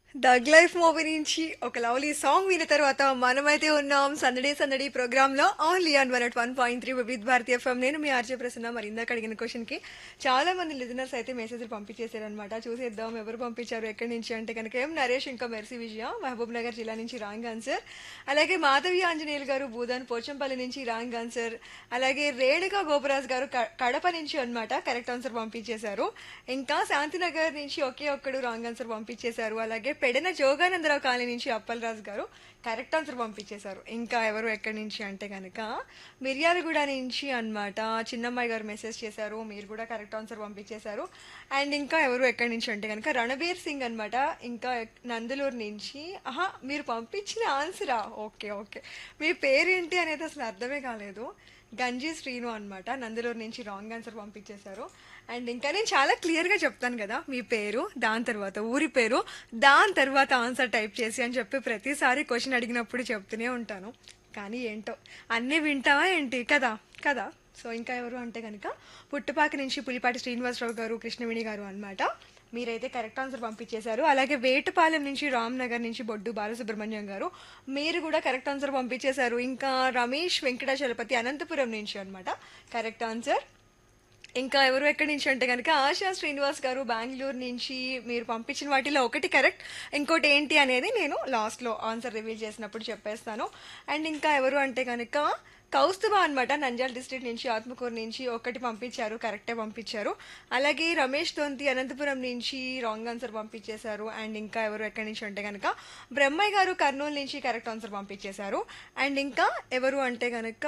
దగ్ life movie నుంచి ఒక లవ్లీ సాంగ్ విన్న తర్వాత మనమైతే ఉన్నాం సందడి సందడి ప్రోగ్రామ్ లో only on one at one point three Vividh Bharati FM నేను మీ ఆర్జే ప్రసన్న మరి ఇందాక అడిగిన క్వశ్చన్ కి చాలా మంది లిజనర్స్ అయితే మెసేజ్లు పంపించేశారు అనమాట చూసేద్దాం ఎవరు పంపించారు ఎక్కడి నుంచి అంటే కనుక ఏం నరేష్ ఇంకా మెర్సీ విజయ మహబూబ్ నగర్ జిల్లా నుంచి రాంగ్ ఆన్సర్ అలాగే మాధవి ఆంజనేయులు గారు భూదాన్ పోచంపల్లి నుంచి రాంగ్ ఆన్సర్ అలాగే రేణుకా గోపరాజ్ గారు క- కడప నుంచి అన్నమాట కరెక్ట్ ఆన్సర్ పంపించేశారు ఇంకా శాంతినగర్ నుంచి ఒకే ఒక్కడు రాంగ్ ఆన్సర్ పంపించేశారు అలాగే పెడన జోగానందరావు కాలనీ నుంచి అప్పలరాజు గారు కరెక్ట్ ఆన్సర్ పంపించేశారు ఇంకా ఎవరు ఎక్కడి నుంచి అంటే కనుక మిర్యాలగూడ నుంచి అన్నమాట చిన్నమ్మాయి గారు మెసేజ్ చేశారు మీరు కూడా కరెక్ట్ ఆన్సర్ పంపించేశారు అండ్ ఇంకా ఎవరు ఎక్కడి నుంచి అంటే కనుక రణబీర్ సింగ్ అన్నమాట ఇంకా ఎక్- నందలూరు నుంచి ఆహా మీరు పంపించిన ఆన్సరా ఓకే ఓకే మీ పేరేంటి అనేది అసలు అర్థమే కాలేదు గంజీ శ్రీను అన్నమాట నందలూరు నుంచి రాంగ్ ఆన్సర్ పంపించేశారు అండ్ ఇంకా నేను చాలా క్లియర్గా చెప్తాను కదా మీ పేరు దాని తర్వాత ఊరి పేరు దాని తర్వాత ఆన్సర్ టైప్ చేసి అని చెప్పి ప్రతిసారి క్వశ్చన్ అడిగినప్పుడు చెప్తూనే ఉంటాను కానీ ఏంటో అన్నీ వింటావా ఏంటి కదా కదా సో ఇంకా ఎవరు అంటే కనుక పుట్టుపాక నుంచి పులిపాటి శ్రీనివాసరావు గారు కృష్ణవేణి గారు అన్నమాట మీరైతే కరెక్ట్ ఆన్సర్ పంపించేశారు అలాగే వేటపాలెం నుంచి రామ్ నగర్ నుంచి బొడ్డు బాలసుబ్రహ్మణ్యం గారు మీరు కూడా కరెక్ట్ ఆన్సర్ పంపించేశారు ఇంకా రమేష్ వెంకటాచలపతి అనంతపురం నుంచి అన్నమాట కరెక్ట్ ఆన్సర్ ఇంకా ఎవరు ఎక్కడి నుంచి అంటే కనుక ఆశా శ్రీనివాస్ గారు బెంగళూరు నుంచి మీరు పంపించిన వాటిలో ఒకటి కరెక్ట్ ఇంకోటి ఏంటి అనేది నేను లాస్ట్లో ఆన్సర్ రివీల్ చేసినప్పుడు చెప్పేస్తాను అండ్ ఇంకా ఎవరు అంటే కనుక కౌస్తుభ అనమాట నంద్యాల డిస్ట్రిక్ట్ నుంచి ఆత్మకూరు నుంచి ఒకటి పంపించారు కరెక్టే పంపించారు అలాగే రమేష్ తొంతి అనంతపురం నుంచి రాంగ్ ఆన్సర్ పంపించేశారు అండ్ ఇంకా ఎవరు ఎక్కడి నుంచి అంటే కనుక బ్రహ్మయ్య గారు కర్నూలు నుంచి కరెక్ట్ ఆన్సర్ పంపించేశారు అండ్ ఇంకా ఎవరు అంటే కనుక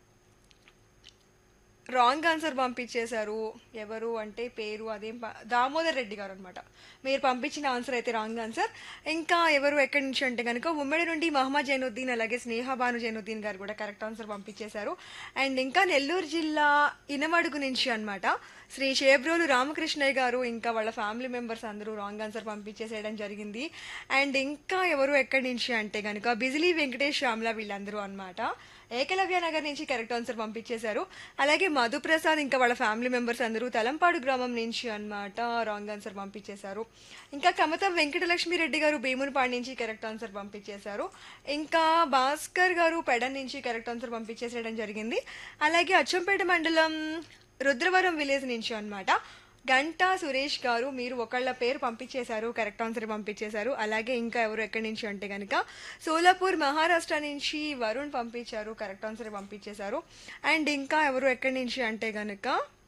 రాంగ్ ఆన్సర్ పంపించేశారు ఎవరు అంటే పేరు అదేం ప- దామోదర్ రెడ్డి గారు అనమాట మీరు పంపించిన ఆన్సర్ అయితే రాంగ్ ఆన్సర్ ఇంకా ఎవరు ఎక్కడి నుంచి అంటే కనుక ఉమ్మడి నుండి మహమ్మద్ జైనుద్దీన్ అలాగే స్నేహబాను జైనుద్దీన్ గారు కూడా కరెక్ట్ ఆన్సర్ పంపించేశారు అండ్ ఇంకా నెల్లూరు జిల్లా ఇనమడుగు నుంచి అన్నమాట శ్రీ షేబ్రోలు రామకృష్ణయ్య గారు ఇంకా వాళ్ళ ఫ్యామిలీ మెంబర్స్ అందరూ రాంగ్ ఆన్సర్ పంపించేసేయడం జరిగింది అండ్ ఇంకా ఎవరు ఎక్కడి నుంచి అంటే కనుక బిజిలీ వెంకటేష్ శ్యామ్ల వీళ్ళందరూ అన్నమాట ఏకలవ్య నగర్ నుంచి కరెక్ట్ ఆన్సర్ పంపించేశారు అలాగే మధుప్రసాద్ ఇంకా వాళ్ళ ఫ్యామిలీ మెంబర్స్ అందరూ తలంపాడు గ్రామం నుంచి అన్నమాట రాంగ్ ఆన్సర్ పంపించేశారు ఇంకా కమతం వెంకటలక్ష్మి రెడ్డి గారు భీమునిపాడు నుంచి కరెక్ట్ ఆన్సర్ పంపించేశారు ఇంకా భాస్కర్ గారు పెడ నుంచి కరెక్ట్ ఆన్సర్ పంపించేసేయడం జరిగింది అలాగే అచ్చంపేట మండలం రుద్రవరం విలేజ్ నుంచి అన్నమాట గంటా సురేష్ గారు మీరు ఒకళ్ళ పేరు పంపించేశారు కరెక్ట్ ఆన్సర్ పంపించేశారు అలాగే ఇంకా ఎవరు ఎక్కడి నుంచి అంటే కనుక సోలాపూర్ మహారాష్ట్ర నుంచి వరుణ్ పంపించారు కరెక్ట్ ఆన్సర్ పంపించేశారు అండ్ ఇంకా ఎవరు ఎక్కడి నుంచి అంటే కనుక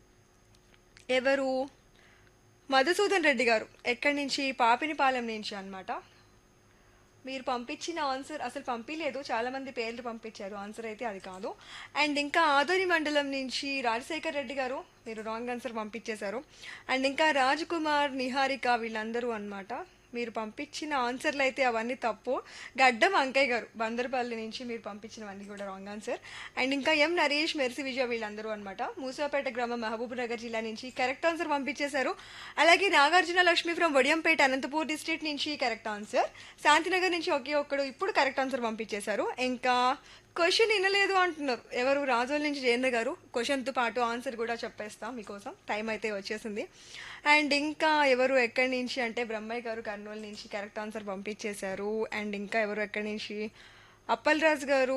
ఎవరు మధుసూదన్ రెడ్డి గారు ఎక్కడి నుంచి పాపినిపాలెం నుంచి అన్నమాట మీరు పంపించిన ఆన్సర్ అసలు పంపించలేదు చాలా మంది పేర్లు పంపించారు ఆన్సర్ అయితే అది కాదు అండ్ ఇంకా ఆదోని మండలం నుంచి రాజశేఖర్ రెడ్డి గారు మీరు రాంగ్ ఆన్సర్ పంపించేశారు అండ్ ఇంకా రాజ్ కుమార్ నిహారిక వీళ్ళందరూ అన్నమాట మీరు పంపించిన ఆన్సర్లు అయితే అవన్నీ తప్పు గడ్డం అంకయ్య గారు బందరపల్లి నుంచి మీరు పంపించినవన్నీ కూడా రాంగ్ ఆన్సర్ అండ్ ఇంకా ఎం నరేష్ మెర్సి విజయ వీళ్ళందరూ అనమాట మూసాపేట గ్రామం మహబూబ్ నగర్ జిల్లా నుంచి కరెక్ట్ ఆన్సర్ పంపించేశారు అలాగే నాగార్జున లక్ష్మి ఫ్రమ్ వడియంపేట అనంతపూర్ డిస్ట్రిక్ట్ నుంచి కరెక్ట్ ఆన్సర్ శాంతినగర్ నుంచి ఒకే ఒక్కడు ఇప్పుడు కరెక్ట్ ఆన్సర్ పంపించేశారు ఇంకా క్వశ్చన్ వినలేదు అంటున్నారు ఎవరు రాజోల్ నుంచి జయేంద్ర గారు క్వశ్చన్తో పాటు ఆన్సర్ కూడా చెప్పేస్తాం మీకోసం టైం అయితే వచ్చేసింది అండ్ ఇంకా ఎవరు ఎక్కడి నుంచి అంటే బ్రహ్మయ్య గారు కర్నూలు నుంచి కరెక్ట్ ఆన్సర్ పంపించేశారు అండ్ ఇంకా ఎవరు ఎక్కడి నుంచి అప్పల్ గారు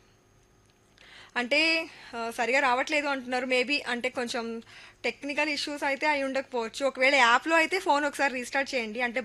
అంటే ఆ, సరిగా రావట్లేదు అంటున్నారు మేబీ అంటే కొంచెం టెక్నికల్ ఇష్యూస్ అయితే అయి ఉండకపోవచ్చు ఒకవేళ యాప్లో అయితే ఫోన్ ఒకసారి రీస్టార్ట్ చేయండి అంటే